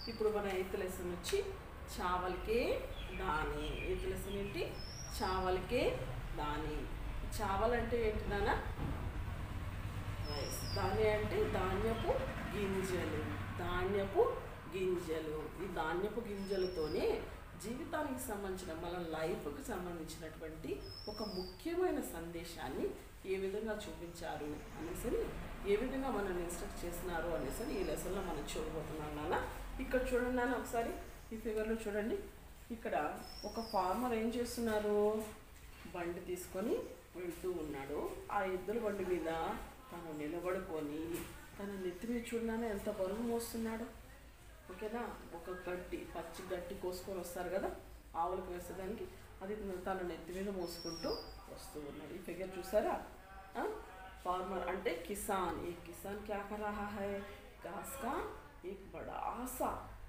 ఇప్పుడు మన eighth lesson వచ్చి చావల్కే దాని ఎయిత్ లెసన్ ఏంటి చావల్కే దాని చావల్ అంటే ఏంటి నాన్న రైస్ దాని అంటే ధాన్యపు గింజలు ధాన్యపు గింజలు ఈ ధాన్యపు గింజలతోనే జీవితానికి సంబంధించిన మన లైఫ్కి సంబంధించినటువంటి ఒక ముఖ్యమైన సందేశాన్ని ఏ విధంగా చూపించారు అనేసి ఏ విధంగా మనల్ని ఇన్స్ట్రక్ట్ చేసినారు అనేసి ఈ లెసన్లో మనం చూడబోతున్నాం నాన్న ఇక్కడ చూడండి నాన్న ఒకసారి ఈ ఫిగర్లో చూడండి ఇక్కడ ఒక ఫార్మర్ ఏం చేస్తున్నారు బండి తీసుకొని వెళ్తూ ఉన్నాడు ఆ ఎద్దుల బండి మీద తను నిలబడుకొని తన నెత్తి మీద చూడగానే ఎంత బరువు మోస్తున్నాడు ఓకేనా ఒక గడ్డి పచ్చి గడ్డి కోసుకొని వస్తారు కదా ఆవులకు వేసేదానికి అది తన నెత్తి మీద మోసుకుంటూ వస్తూ ఉన్నాడు ఈ ఫిగర్ చూసారా ఫార్మర్ అంటే కిసాన్ ఈ కిసాన్ క్యా కర్ రహా హై ఘాస్ కా ఏక్ బడా సా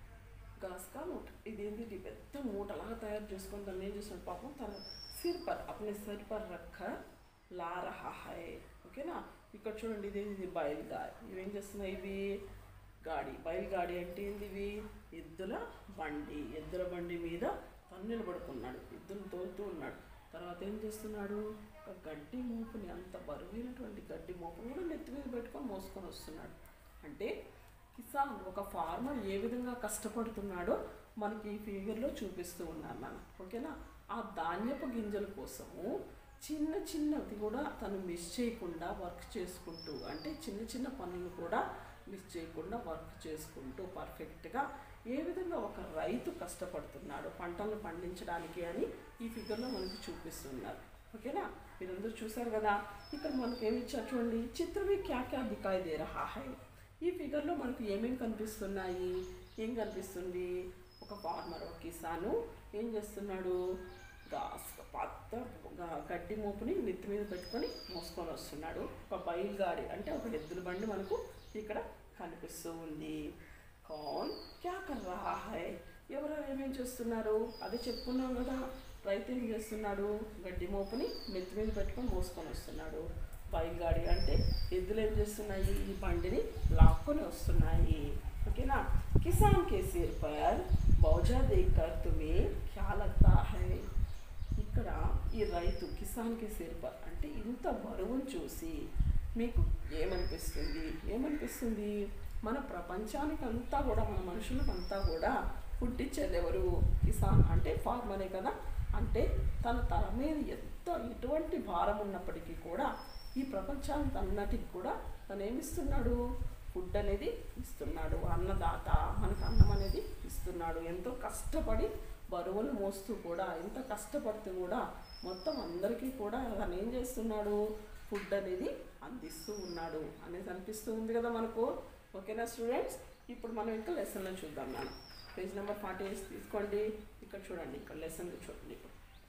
ఘాస్ కా మూట ఇదేంటి పెద్ద మూటలాగా తయారు చేసుకొని తను ఏం చేస్తున్నాడు పాపం తన సిర్ పర్ అప్నే సిర్ పర్ రక్క లా రహా హై ఓకేనా ఇక్కడ చూడండి ఇది ఇది బయలుగాడి ఇవేం చేస్తున్నాయి ఇవి గాడి బయలుగాడి అంటే ఏంది ఇవి ఎద్దుల బండి ఎద్దుల బండి మీద తను నిలబడుకున్నాడు ఎద్దును తోలుతూ ఉన్నాడు తర్వాత ఏం చేస్తున్నాడు ఒక గడ్డి మోపుని అంత బరువైనటువంటి గడ్డి మోపుని కూడా నెత్తి మీద పెట్టుకొని మోసుకొని వస్తున్నాడు అంటే కిసాన్ ఒక ఫార్మర్ ఏ విధంగా కష్టపడుతున్నాడో మనకి ఈ ఫిగర్లో చూపిస్తూ ఉన్నాను మనం ఓకేనా ఆ ధాన్యపు గింజల కోసము చిన్న చిన్నది కూడా తను మిస్ చేయకుండా వర్క్ చేసుకుంటూ అంటే చిన్న చిన్న పనులు కూడా మిస్ చేయకుండా వర్క్ చేసుకుంటూ పర్ఫెక్ట్గా ఏ విధంగా ఒక రైతు కష్టపడుతున్నాడు పంటలను పండించడానికి అని ఈ ఫిగర్లో మనకి చూపిస్తున్నారు ఓకేనా మీరందరూ చూసారు కదా ఇక్కడ మనకి ఏమి ఇచ్చారు చూడండి చిత్రమే క్యా క్యా దికాయి దే రహా హై ఈ ఫిగర్లో మనకు ఏమేమి కనిపిస్తున్నాయి ఏం కనిపిస్తుంది ఒక ఫార్మర్ ఒక కిసాను ఏం చేస్తున్నాడు గాస్ పాత గ- గడ్డి మోపుని నెత్తి మీద పెట్టుకొని మోసుకొని వస్తున్నాడు ఒక బయలుగాడి అంటే ఒక ఎద్దుల బండి మనకు ఇక్కడ కనిపిస్తూ ఉంది కౌన్ క్యా కర్ రహా హై ఎవరు ఏమేం చేస్తున్నారు అదే చెప్పుకున్నాం కదా రైతు ఏం చేస్తున్నాడు గడ్డి మోపుని నెత్తి మీద పెట్టుకొని మోసుకొని వస్తున్నాడు బయలుగాడి అంటే ఎద్దులు ఏం చేస్తున్నాయి ఈ బండిని లాక్కొని వస్తున్నాయి ఓకేనా కిసాన్ కే సిర్ పర్ బౌజా దేకర్ తుమే క్యా లగ్తా హై ఇక్కడ ఈ రైతు కిసాన్కి సిర్ప అంటే ఇంత బరువును చూసి మీకు ఏమనిపిస్తుంది ఏమనిపిస్తుంది మన ప్రపంచానికి అంతా కూడా మన మనుషులకు అంతా కూడా పుట్టించేది ఎవరు కిసాన్ అంటే ఫార్మరే కదా అంటే తన తల మీద ఎంత ఎటువంటి భారం ఉన్నప్పటికీ కూడా ఈ ప్రపంచానికి అన్నటికి కూడా తను ఏమిస్తున్నాడు ఫుడ్ అనేది ఇస్తున్నాడు అన్నదాత మనకు అన్నం అనేది ఇస్తున్నాడు ఎంతో కష్టపడి బరువులు మోస్తూ కూడా ఎంత కష్టపడుతూ కూడా మొత్తం అందరికీ కూడా తను ఏం చేస్తున్నాడు ఫుడ్ అనేది అందిస్తూ ఉన్నాడు అనేది అనిపిస్తూ ఉంది కదా మనకు ఓకేనా స్టూడెంట్స్ ఇప్పుడు మనం ఇంకా లెసన్లో చూద్దాం నాన్న పేజ్ నెంబర్ ఫార్టీ ఎయిట్ తీసుకోండి ఇక్కడ చూడండి ఇక్కడ లెసన్లు చూడండి ఇప్పుడు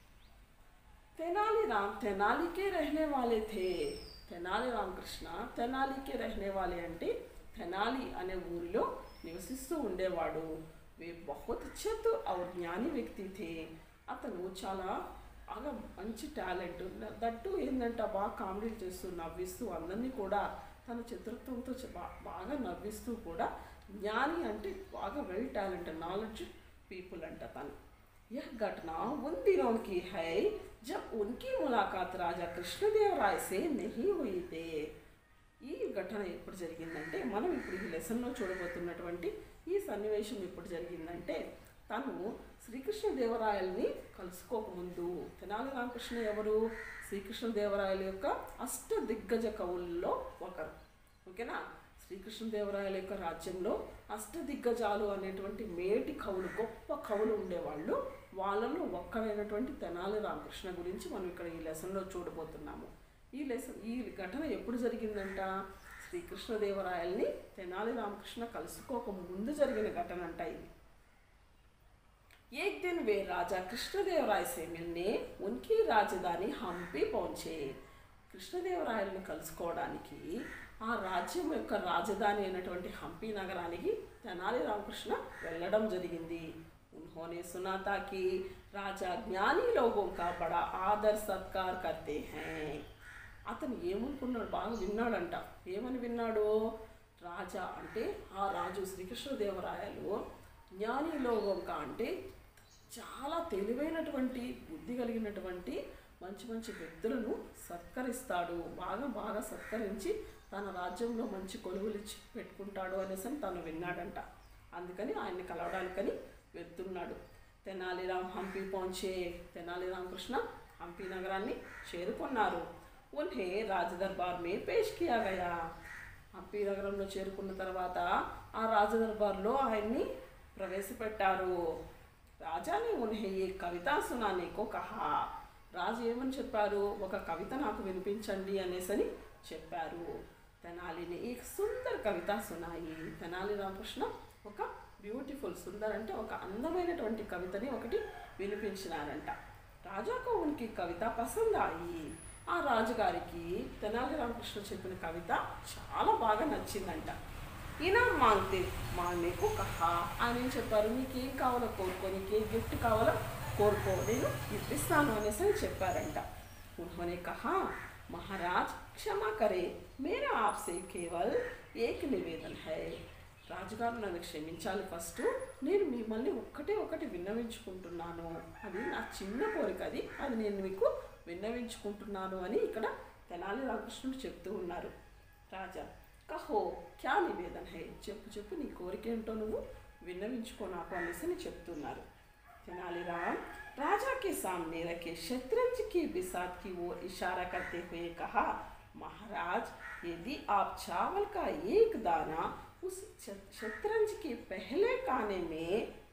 तेनालीराम तेनाली के रहने वाले थे తెనాలి రామకృష్ణ తెనాలికి रहने वाले అంటే తెనాలి అనే ఊరిలో నివసిస్తూ ఉండేవాడు వే బహుత్ చతు ఔర్ జ్ఞాని వ్యక్తి థే అతను చాలా బాగా మంచి టాలెంట్ దట్టు ఏంటంటే బాగా కామెడీ చేస్తూ నవ్విస్తూ అందరినీ కూడా తన చతురత్వంతో చ- బా- బాగా నవ్విస్తూ కూడా జ్ఞాని అంటే బాగా వెల్ టాలెంట్ నాలెడ్జ్ పీపుల్ అంట తను यह घटना उन दिनों की है जब उनकी मुलाकात राजा कृष्णदेव राय से नहीं हुई थी ఈ ఘటన ఎప్పుడు జరిగిందంటే మనం ఇప్పుడు ఈ లెసన్లో చూడబోతున్నటువంటి ఈ సన్నివేశం ఎప్పుడు జరిగిందంటే తను శ్రీకృష్ణదేవరాయల్ని కలుసుకోకముందు తెనాలి రామకృష్ణ ఎవరు శ్రీకృష్ణదేవరాయల యొక్క అష్ట దిగ్గజ కవుల్లో ఒకరు ఓకేనా శ్రీకృష్ణదేవరాయల యొక్క రాజ్యంలో అష్టదిగ్గజాలు అనేటువంటి మేటి కవులు గొప్ప కవులు ఉండేవాళ్ళు వాళ్ళలో ఒక్కడైనటువంటి తెనాలి రామకృష్ణ గురించి మనం ఇక్కడ ఈ లెసన్లో చూడబోతున్నాము ఈ లెసన్ ఈ ఘటన ఎప్పుడు జరిగిందంట శ్రీకృష్ణదేవరాయల్ని తెనాలి రామకృష్ణ కలుసుకోక ముందు జరిగిన ఘటన అంట ఇది एक दिन वे राजा कृष्णदेवराय से मिलने उनकी राजधानी हंपी पहुंचे కృష్ణదేవరాయలను కలుసుకోవడానికి ఆ రాజ్యం యొక్క రాజధాని అయినటువంటి హంపి నగరానికి తెనాలి రామకృష్ణ వెళ్ళడం జరిగింది उन्होंने सुना था कि राजा ज्ञानी लोगों का बड़ा आदर सत्कार करते हैं అతను ఏమనుకున్నాడు బాగా విన్నాడంట ఏమని విన్నాడు రాజా అంటే ఆ రాజు శ్రీకృష్ణదేవరాయలు జ్ఞాని లోగంక అంటే చాలా తెలివైనటువంటి బుద్ధి కలిగినటువంటి మంచి మంచి వ్యక్తులను సత్కరిస్తాడు బాగా బాగా సత్కరించి తన రాజ్యంలో మంచి కొలువులు ఇచ్చి పెట్టుకుంటాడు అనేసి అని తను విన్నాడంట అందుకని ఆయన్ని కలవడానికని వెళ్తున్నాడు తెనాలిరామ్ హంపి పਹੁంచే తెనాలిరామ్ కృష్ణ హంపి నగరాన్ని చేరుకున్నారు ఉన్హే రాజదర్బార్ మే పేష్ కియా గయా హంపి నగరంలో చేరుకున్న తర్వాత ఆ రాజదర్బార్లో ఆయన్ని ప్రవేశపెట్టారు రాజాని ఉన్హే ఏ కవిత సునానేకో కహా రాజు ఏమని చెప్పారు ఒక కవిత నాకు వినిపించండి అనేసని చెప్పారు తెనాలిని ఈ సుందర కవిత సునాయి తెనాలి రామకృష్ణ ఒక బ్యూటిఫుల్ సుందర్ అంటే ఒక అందమైనటువంటి కవితని ఒకటి వినిపించినారంట రాజాకు ఉనికి కవిత పసంద్ అయి ఆ రాజుగారికి తెనాలి రామకృష్ణ చెప్పిన కవిత చాలా బాగా నచ్చిందంట ఈయన మాంగ్తే మాంగేకు కహా ఆయన ఏం చెప్పారు నీకేం కావాలో కోరుకో నీకే గిఫ్ట్ కావాలో కోరుకో నేను గిఫ్ట్ ఇస్తాను అనేసి అని చెప్పారంట ఉన్హోనే కహా మహారాజ్ క్షమా కరే మేరా ఆప్సే కేవల్ ఏక్ నివేదన్ హై రాజుగారు నన్ను క్షమించాలి ఫస్ట్ నేను మిమ్మల్ని ఒక్కటే ఒకటి విన్నవించుకుంటున్నాను అది నా చిన్న కోరిక అది అది నేను మీకు విన్నవించుకుంటున్నాను అని ఇక్కడ తెనాలి రామకృష్ణుడు చెప్తూ ఉన్నారు రాజా కహో క్యా నివేదన హై చెప్పు చెప్పు నీ కోరిక ఏంటో నువ్వు విన్నవించుకో నాకు అనేసి అని చెప్తున్నారు तेनालीराम राजा के सामने रखे शतरंज की बिसात की ओर इशारा करते हुए कहा महाराज यदि आप चावल का एक दाना उस श- शतरंज के पहले काने में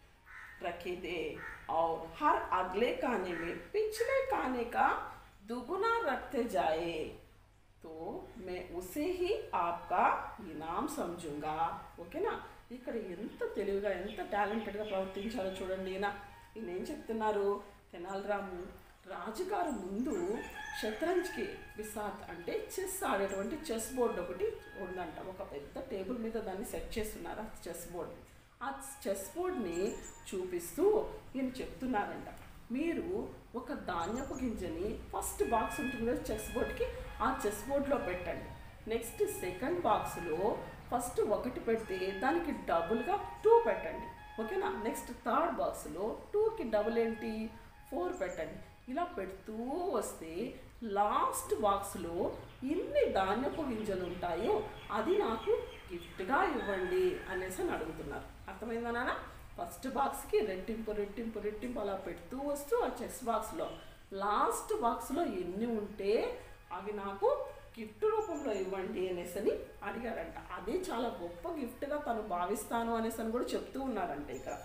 रखे दे और हर अगले काने में पिछले काने का दुगुना रखते जाए तो मैं उसे ही आपका ఇనాం సమజుంగా ఓకేనా ఇక్కడ ఎంత తెలివిగా ఎంత టాలెంటెడ్గా ప్రవర్తించాలో చూడండి ఈయన ఈయన ఏం చెప్తున్నారు తెనాలిరాము రాజుగారు ముందు షత్రంజ్కి బిసాత్ అంటే చెస్ ఆడేటువంటి చెస్ బోర్డు ఒకటి ఉందంట ఒక పెద్ద టేబుల్ మీద దాన్ని సెట్ చేస్తున్నారు ఆ చెస్ బోర్డు ఆ చెస్ బోర్డ్ని చూపిస్తూ ఈయన చెప్తున్నారంట మీరు ఒక ధాన్యపు గింజని ఫస్ట్ బాక్స్ ఉంటుంది కదా చెస్ బోర్డ్కి ఆ చెస్ బోర్డ్లో పెట్టండి నెక్స్ట్ సెకండ్ బాక్స్లో ఫస్ట్ ఒకటి పెడితే దానికి డబుల్గా టూ పెట్టండి ఓకేనా నెక్స్ట్ థర్డ్ బాక్స్లో టూకి డబుల్ ఏంటి ఫోర్ పెట్టండి ఇలా పెడుతూ వస్తే లాస్ట్ బాక్స్లో ఎన్ని ధాన్యపు గింజలు ఉంటాయో అది నాకు గిఫ్ట్గా ఇవ్వండి అనేసి అని అడుగుతున్నారు అర్థమైందా నాన్న ఫస్ట్ బాక్స్కి రెట్టింపు రెట్టింపు రెట్టింపు అలా పెడుతూ వస్తూ ఆ చెస్ బాక్స్లో లాస్ట్ బాక్స్లో ఎన్ని ఉంటే అవి నాకు గిఫ్ట్ రూపంలో ఇవ్వండి అనేసి అని అడిగారంట అదే చాలా గొప్ప గిఫ్ట్గా తను భావిస్తాను అనేసి అని కూడా చెప్తూ ఉన్నారంట ఇక్కడ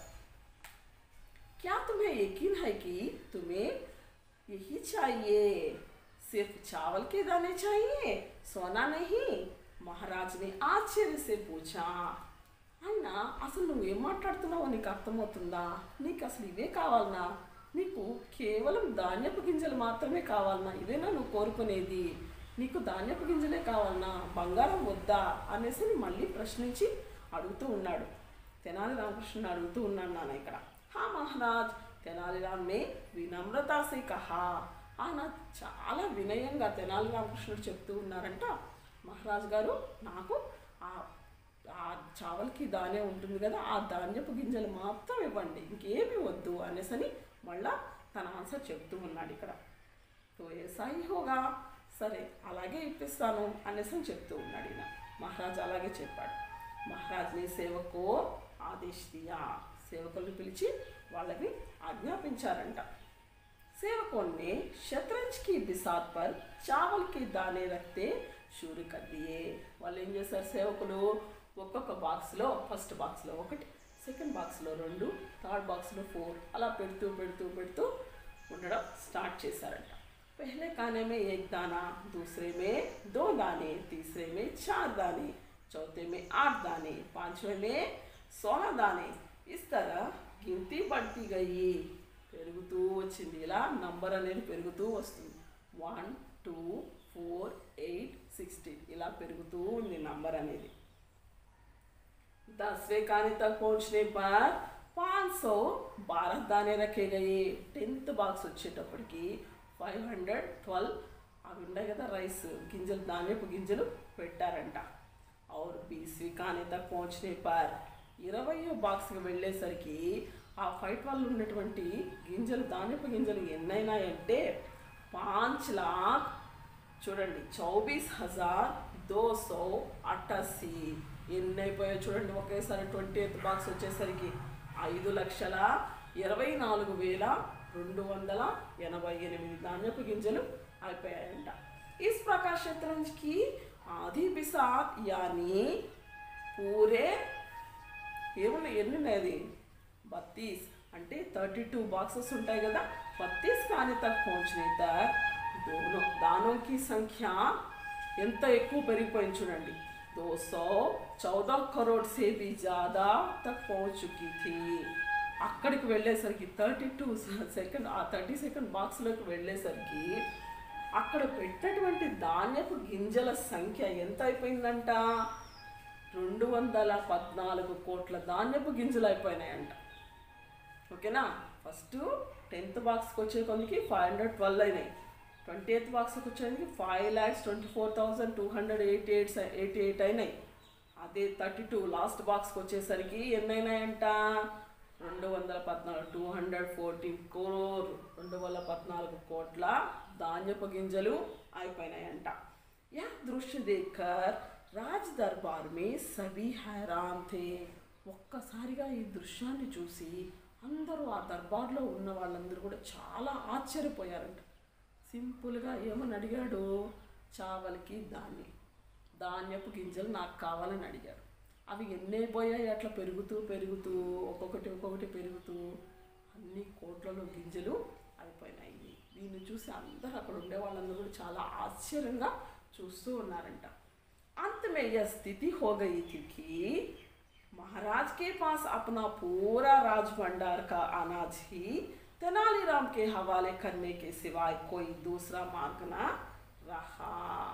क्या तुम्हें यकीन है कि तुम्हें यही चाहिए सिर्फ चावल के दाने चाहिए सोना नहीं महाराज ने आश्चर्य से पूछा ఆయన అసలు నువ్వేం మాట్లాడుతున్నావో నీకు అర్థమవుతుందా నీకు అసలు ఇవే కావాలనా నీకు కేవలం ధాన్యపు గింజలు మాత్రమే కావాలనా ఇదేనా నువ్వు కోరుకునేది నీకు ధాన్యపు గింజలే కావాలనా బంగారం వద్దా అనేసి మళ్ళీ ప్రశ్నించి అడుగుతూ ఉన్నాడు తెనాలి రామకృష్ణుని అడుగుతూ ఉన్నాను నాన్న ఇక్కడ హా మహారాజ్ తెనాలిరామ్ నే వినమ్రతా సే కహా ఆయన చాలా వినయంగా తెనాలి రామకృష్ణుడు చెప్తూ ఉన్నారంట మహారాజ్ గారు నాకు ఆ ఆ చావల్కి ధాన్యం ఉంటుంది కదా ఆ ధాన్యపు గింజలు మాత్రం ఇవ్వండి ఇంకేమీ వద్దు అనేసని మళ్ళా తన ఆన్సర్ చెప్తూ ఉన్నాడు ఇక్కడ తో ఏసాయి హోగా సరే అలాగే ఇప్పిస్తాను అనేసి అని చెప్తూ ఉన్నాడు ఈయన మహారాజ్ అలాగే చెప్పాడు మహారాజ్ నీ సేవకో ఆదేశ్ దియా సేవకుల్ని పిలిచి వాళ్ళని ఆజ్ఞాపించారంట सेवकों ने शतरंज की बिसात पर चावल के दाने रखते షూరు కద్దియే వాళ్ళు ఏం చేశారు సేవకులు ఒక్కొక్క బాక్స్లో ఫస్ట్ బాక్స్లో ఒకటి సెకండ్ బాక్స్లో రెండు థర్డ్ బాక్స్లో ఫోర్ అలా పెడుతూ పెడుతూ పెడుతూ ఉండడం స్టార్ట్ చేశారంట पहले खाने में एक दाना दूसरे में दो दाने तीसरे में चार दाने चौथे में आठ दाने पांचवे में सोलह दाने इस तरह गिनती बढ़ती गई పెరుగుతూ వచ్చింది ఇలా నంబర్ అనేది పెరుగుతూ వస్తుంది one two four eight sixteen ఇలా పెరుగుతూ ఉంది నంబర్ అనేది दसवें खाने तक पहुंचने पर पाँच सौ बारह दाने रखे गए టెన్త్ బాక్స్ వచ్చేటప్పటికి ఫైవ్ హండ్రెడ్ ట్వెల్వ్ అవి ఉన్నాయి కదా రైస్ గింజలు ధాన్యపు గింజలు పెట్టారంట और बीसवीं खाने तक पहुंचने पर ఇరవయో బాక్స్కి వెళ్ళేసరికి ఆ ఫైట్ వల్ల ఉన్నటువంటి గింజలు ధాన్యపు గింజలు ఎన్నైనాయంటే పాంచ్ లాక్ చూడండి చౌబీస్ హజార్ దో సో అట్టసి ఎన్ని అయిపోయాయి చూడండి ఒకేసారి ట్వంటీ ఎయిత్ బాక్స్ వచ్చేసరికి ఐదు లక్షల ఇరవై నాలుగు వేల రెండు వందల ఎనభై ఎనిమిది ధాన్యపు గింజలు అయిపోయాయంట ఇస్ ప్రకార్ शतरंज की आधी बिसात यानी పూరే ఏమన్నా ఎన్ని ఉన్నాయి బత్తీస్ అంటే థర్టీ టూ బాక్సెస్ ఉంటాయి కదా బత్తీస్ కానీ తక్ పहुंचने तक दोनों दानों की संख्య ఎంత ఎక్కువ పెరిగిపోయింది చూడండి దో సో చౌదా కరోడ్ సే भी ज़्यादा तक पहुंच चुकी थी అక్కడికి వెళ్ళేసరికి థర్టీ టూ సెకండ్ ఆ థర్టీ సెకండ్ బాక్స్లోకి వెళ్ళేసరికి అక్కడ పెట్టినటువంటి ధాన్యపు గింజల సంఖ్య ఎంత అయిపోయిందంట రెండు వందల పద్నాలుగు కోట్ల ధాన్యపు గింజలు అయిపోయినాయంట ఓకేనా ఫస్ట్ టెన్త్ బాక్స్కి వచ్చే కొందికి ఫైవ్ హండ్రెడ్ ట్వెల్వ్ అయినాయి ట్వంటీ ఎయిత్ బాక్స్కి వచ్చేందుకు five lakhs twenty four thousand two hundred eighty eight eighty eight అయినాయి అదే థర్టీ టూ లాస్ట్ బాక్స్కి వచ్చేసరికి ఎన్ని అయినాయంట రెండు వందల పద్నాలుగు టూ హండ్రెడ్ ఫోర్టీన్ క్రోర్ రెండు వందల పద్నాలుగు కోట్ల ధాన్యపు గింజలు అయిపోయినాయంట యా దృశ్య దేకర్ రాజ్ దర్బార్ మే సభీ హైరాన్ థే ఒక్కసారిగా ఈ దృశ్యాన్ని చూసి అందరూ ఆ దర్బార్లో ఉన్న వాళ్ళందరూ కూడా చాలా ఆశ్చర్యపోయారంట సింపుల్గా ఏమని అడిగాడు చావలికి ధాన్యం ధాన్యపు గింజలు నాకు కావాలని అడిగాడు అవి ఎన్నే పోయాయి అట్లా పెరుగుతూ పెరుగుతూ ఒక్కొక్కటి ఒక్కొక్కటి పెరుగుతూ అన్ని కోట్లలో గింజలు అయిపోయినాయి దీన్ని చూసి అందరూ అక్కడ ఉండే వాళ్ళందరూ కూడా చాలా ఆశ్చర్యంగా చూస్తూ ఉన్నారంట अंत में यह स्थिति हो गई थी कि महाराज के पास अपना पूरा राज भंडार का अनाज ही तेनालीराम के हवाले करने के सिवाय कोई दूसरा मार्ग न रहा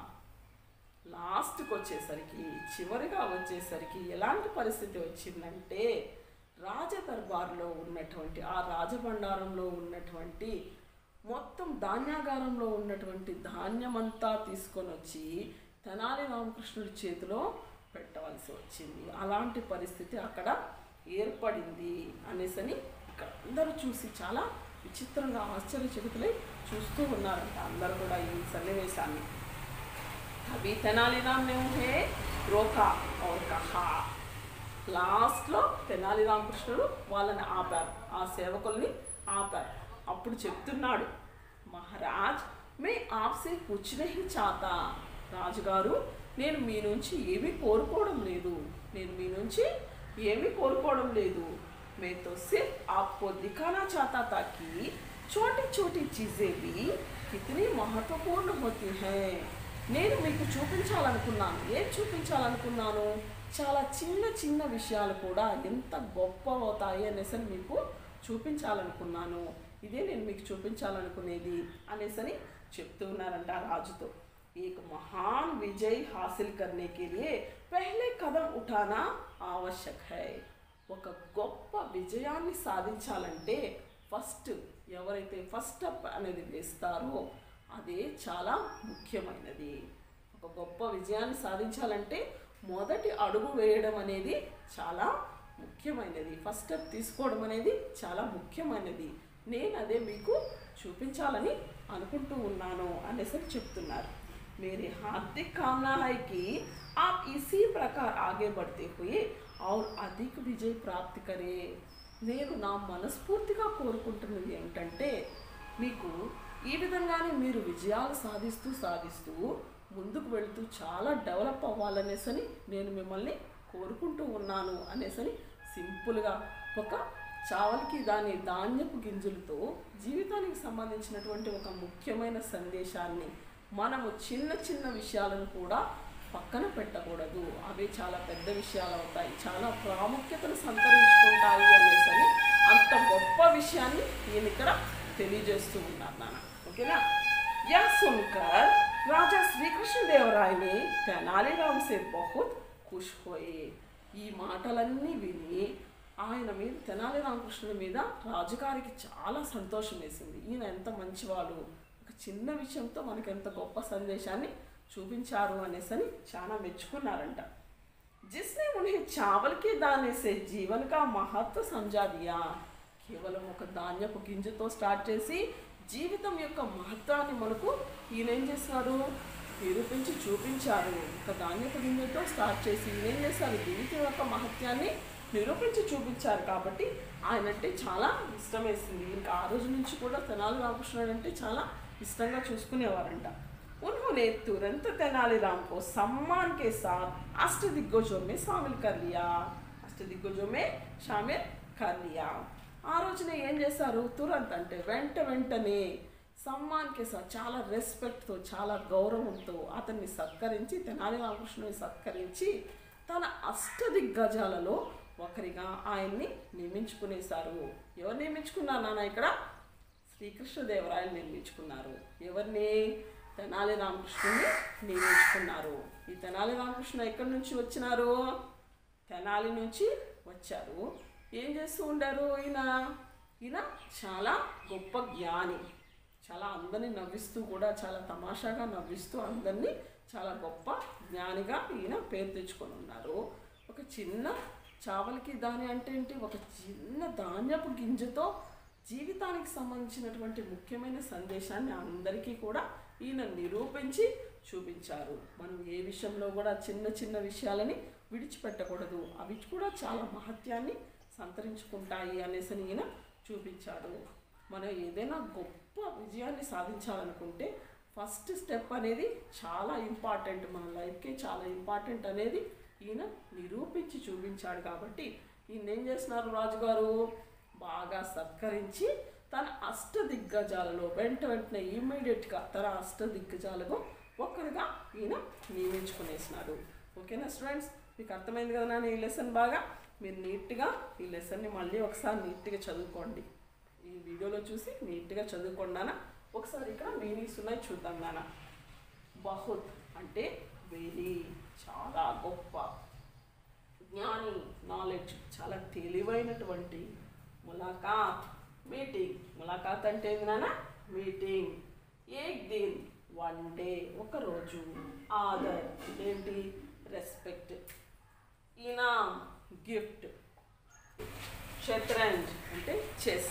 లాస్ట్కి వచ్చేసరికి చివరిగా వచ్చేసరికి ఎలాంటి పరిస్థితి వచ్చిందంటే రాజదర్బార్లో ఉన్నటువంటి ఆ రాజభండారంలో ఉన్నటువంటి మొత్తం ధాన్యాగారంలో ఉన్నటువంటి ధాన్యమంతా తీసుకొని వచ్చి తెనాలి రామకృష్ణుడి చేతిలో పెట్టవలసి వచ్చింది అలాంటి పరిస్థితి అక్కడ ఏర్పడింది అనేసని ఇక్కడ అందరూ చూసి చాలా విచిత్రంగా ఆశ్చర్యచకితులై చూస్తూ ఉన్నారంట అందరూ కూడా ఈ సన్నివేశాన్ని అవి తెనాలిరామ్ ने उन्हें रोका और कहा లాస్ట్లో తెనాలి రామకృష్ణుడు వాళ్ళని ఆపారు ఆ సేవకుల్ని ఆపారు అప్పుడు చెప్తున్నాడు మహారాజ్ మే ఆప్సే కుచ్ నహీ చాతా రాజుగారు నేను మీ నుంచి ఏమీ కోరుకోవడం లేదు నేను మీ నుంచి ఏమీ కోరుకోవడం లేదు मैं तो सिर्फ आपको दिखाना चाहता था कि छोटी छोटी चीज़ें भी कितनी महत्वपूर्ण होती हैं నేను మీకు చూపించాలనుకున్నాను ఏం చూపించాలనుకున్నాను చాలా చిన్న చిన్న విషయాలు కూడా ఎంత గొప్ప అవుతాయి అనేసని మీకు చూపించాలనుకున్నాను ఇదే నేను మీకు చూపించాలనుకునేది అనేసని చెప్తూ ఉన్నారంట ఆ రాజుతో एक महान विजय हासिल करने के लिए पहले कदम उठाना आवश्यक है ఒక గొప్ప విజయాన్ని సాధించాలంటే ఫస్ట్ ఎవరైతే ఫస్ట్ అప్ అనేది వేస్తారో అదే చాలా ముఖ్యమైనది ఒక గొప్ప విజయాన్ని సాధించాలంటే మొదటి అడుగు వేయడం అనేది చాలా ముఖ్యమైనది ఫస్ట్ స్టెప్ తీసుకోవడం అనేది చాలా ముఖ్యమైనది నేను అదే మీకు చూపించాలని అనుకుంటూ ఉన్నాను అనేసి చెప్తున్నారు मेरी हार्दिक कामना है कि आप इसी प्रकार आगे बढ़ते हुए और अधिक విజయ ప్రాప్తి కరే నేను నా మనస్ఫూర్తిగా కోరుకుంటున్నది ఏంటంటే మీకు ఈ విధంగానే మీరు విజయాలు సాధిస్తూ సాధిస్తూ ముందుకు వెళుతూ చాలా డెవలప్ అవ్వాలనేసని నేను మిమ్మల్ని కోరుకుంటూ ఉన్నాను అనేసని సింపుల్గా ఒక చావల్కి దాని ధాన్యపు గింజలతో జీవితానికి సంబంధించినటువంటి ఒక ముఖ్యమైన సందేశాన్ని మనము చిన్న చిన్న విషయాలను కూడా పక్కన పెట్టకూడదు అవి చాలా పెద్ద విషయాలు అవుతాయి చాలా ప్రాముఖ్యతను సంతరించుకుంటాయి అనేసరి అంత గొప్ప విషయాన్ని నేను ఇక్కడ తెలియజేస్తూ ఉన్నాను నాన్న ఓకేనా యా సున్కర్ రాజా శ్రీకృష్ణ దేవరాయని తెనాలిరామ్ సే బహుత్ ఖుష్ హోయే ఈ మాటలన్నీ విని ఆయన మీద తెనాలి రామకృష్ణుడి మీద రాజుగారికి చాలా సంతోషం వేసింది ఈయన ఎంత మంచివాడు ఒక చిన్న విషయంతో మనకి ఎంత గొప్ప సందేశాన్ని చూపించారు అనేసని చాలా మెచ్చుకున్నారంట जिसने उन्हें चावल के दाने से जीवन का महत्व समझा दिया కేవలం ఒక ధాన్యపు గింజతో స్టార్ట్ చేసి జీవితం యొక్క మహత్వాన్ని మనకు ఈయన ఏం చేస్తున్నారు నిరూపించి చూపించారు ఒక ధాన్యపు గింజతో స్టార్ట్ చేసి ఈయన ఏం చేస్తారు జీవితం యొక్క మహత్యాన్ని నిరూపించి చూపించారు కాబట్టి ఆయన అంటే చాలా ఇష్టం వేసింది ఇంకా ఆ రోజు నుంచి కూడా తెనాలి రామకృష్ణుడు అంటే చాలా ఇష్టంగా చూసుకునేవారంట उन्होंने तुरंत तेनालीराम को सम्मान के साथ अष्ट दिग्गजों में शामिल कर लिया अष्ट दिग्गजों में शामिल कर लिया ఆ రోజున ఏం చేశారు తురంత్ అంటే వెంట వెంటనే సమ్మాన్కి సార్ చాలా రెస్పెక్ట్తో చాలా గౌరవంతో అతన్ని సత్కరించి తెనాలి రామకృష్ణుని సత్కరించి తన అష్టదిగ్గజాలలో ఒకరిగా ఆయన్ని నియమించుకునేశారు ఎవరు నియమించుకున్నారు నాన్న ఇక్కడ శ్రీకృష్ణదేవరాయలు నిర్మించుకున్నారు ఎవరిని తెనాలి రామకృష్ణుని నియమించుకున్నారు ఈ తెనాలి రామకృష్ణ ఎక్కడి నుంచి వచ్చినారు తెనాలి నుంచి వచ్చారు ఏం చేస్తూ ఉండారు ఈయన ఈయన చాలా గొప్ప జ్ఞాని చాలా అందరినీ నవ్విస్తూ కూడా చాలా తమాషాగా నవ్విస్తూ అందరినీ చాలా గొప్ప జ్ఞానిగా ఈయన పేరు తెచ్చుకొని ఉన్నారు ఒక చిన్న చావలికి దాని అంటే ఏంటి ఒక చిన్న ధాన్యపు గింజతో జీవితానికి సంబంధించినటువంటి ముఖ్యమైన సందేశాన్ని అందరికీ కూడా ఈయన నిరూపించి చూపించారు మనం ఏ విషయంలో కూడా చిన్న చిన్న విషయాలని విడిచిపెట్టకూడదు అవి కూడా చాలా మహత్యాన్ని సంతరించుకుంటాయి అనేసి ఈయన చూపించాడు మనం ఏదైనా గొప్ప విజయాన్ని సాధించాలనుకుంటే ఫస్ట్ స్టెప్ అనేది చాలా ఇంపార్టెంట్ మన లైఫ్కి చాలా ఇంపార్టెంట్ అనేది ఈయన నిరూపించి చూపించాడు కాబట్టి ఈయన ఏం చేస్తున్నారు రాజుగారు బాగా సత్కరించి తన అష్ట దిగ్గజాలలో వెంట వెంటనే ఇమ్మీడియట్గా తన అష్ట దిగ్గజాలకు ఒక్కరిగా ఈయన నియమించుకునేసినాడు ఓకేనా స్టూడెంట్స్ మీకు అర్థమైంది కదా నాన్న ఈ లెసన్ బాగా మీరు నీట్గా ఈ లెసన్ని మళ్ళీ ఒకసారి నీట్గా చదువుకోండి ఈ వీడియోలో చూసి నీట్గా చదువుకోండి నాన్న ఒకసారి ఇక్కడ మీనింగ్స్ ఉన్నాయి చూద్దాం నాన్న బహుత్ అంటే వెరీ చాలా గొప్ప జ్ఞాని నాలెడ్జ్ చాలా తెలివైనటువంటి ములాఖాత్ మీటింగ్ ములాఖాత్ అంటే ఏంది నాన్న మీటింగ్ ఏక్ దిన్ వన్ డే ఒక రోజు ఆదర్ అంటే ఏంటి రెస్పెక్ట్ ఇనామ్ గిఫ్ట్ షత్రంజ్ అంటే చెస్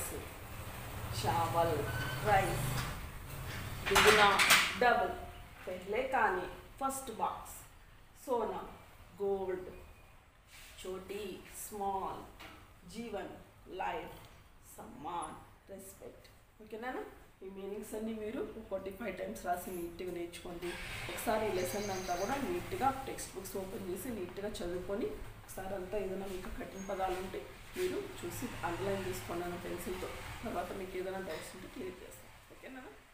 చావల్ రైస్ दुगना डबल पहले काने फर्स्ट बॉक्स सोना गोल्ड छोटी स्मॉल जीवन లైఫ్ సమ్మాన్ రెస్పెక్ట్ ఓకేనా ఈ మీనింగ్స్ అన్నీ మీరు ఫార్టీ ఫైవ్ టైమ్స్ రాసి నీట్గా నేర్చుకోండి ఒకసారి ఈ లెసన్ అంతా కూడా నీట్గా టెక్స్ట్ బుక్స్ ఓపెన్ చేసి నీట్గా చదువుకొని ఒకసారి అంతా ఏదైనా మీకు కఠిన పదాలు ఉంటే మీరు చూసి అండర్లైన్ చేసుకోండి అన్న పెన్సిల్తో తర్వాత మీకు ఏదైనా డౌట్స్ ఉంటే క్లియర్ చేస్తాను ఓకేనా